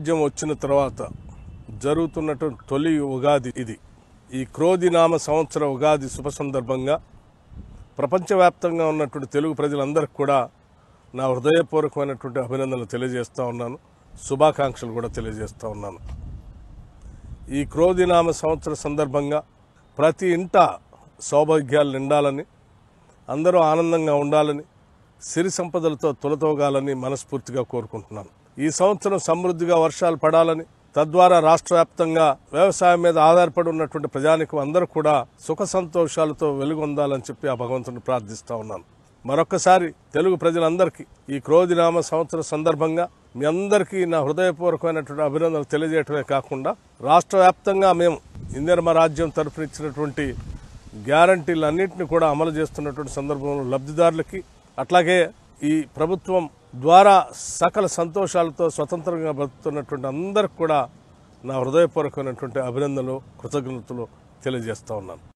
రాజ్యం వచ్చిన తర్వాత జరుగుతున్నటువంటి తొలి ఉగాది ఇది ఈ క్రోధి నామ సంవత్సర ఉగాది శుభ సందర్భంగా ప్రపంచవ్యాప్తంగా ఉన్నటువంటి తెలుగు ప్రజలందరికీ కూడా నా హృదయపూర్వకమైనటువంటి అభినందనలు తెలియజేస్తూ ఉన్నాను శుభాకాంక్షలు కూడా తెలియజేస్తూ ఉన్నాను ఈ క్రోధినామ సంవత్సర సందర్భంగా ప్రతి ఇంట సౌభాగ్యాలు నిండాలని అందరూ ఆనందంగా ఉండాలని సిరి సంపదలతో తులతోగాలని మనస్ఫూర్తిగా కోరుకుంటున్నాను ఈ సంవత్సరం సమృద్ధిగా వర్షాలు పడాలని తద్వారా రాష్ట్ర వ్యాప్తంగా వ్యవసాయం మీద ఆధారపడి ఉన్నటువంటి ప్రజానికం అందరూ కూడా సుఖ సంతోషాలతో వెలుగొందాలని చెప్పి ఆ భగవంతుని ప్రార్థిస్తా ఉన్నాను మరొక్కసారి తెలుగు ప్రజలందరికీ ఈ క్రోధినామ సంవత్సర సందర్భంగా మీ అందరికీ నా హృదయపూర్వకమైనటువంటి అభినందనలు తెలియజేయటమే కాకుండా రాష్ట్ర వ్యాప్తంగా మేము ఇందిరమ రాజ్యం తరఫున ఇచ్చినటువంటి గ్యారంటీలు అన్నింటినీ కూడా అమలు చేస్తున్నటువంటి సందర్భంలో లబ్ధిదారులకి అట్లాగే ఈ ప్రభుత్వం ద్వారా సకల సంతోషాలతో స్వతంత్రంగా బతుకుతున్నటువంటి అందరికి కూడా నా హృదయపూర్వకమైనటువంటి అభినందనలు కృతజ్ఞతలు తెలియజేస్తా ఉన్నాను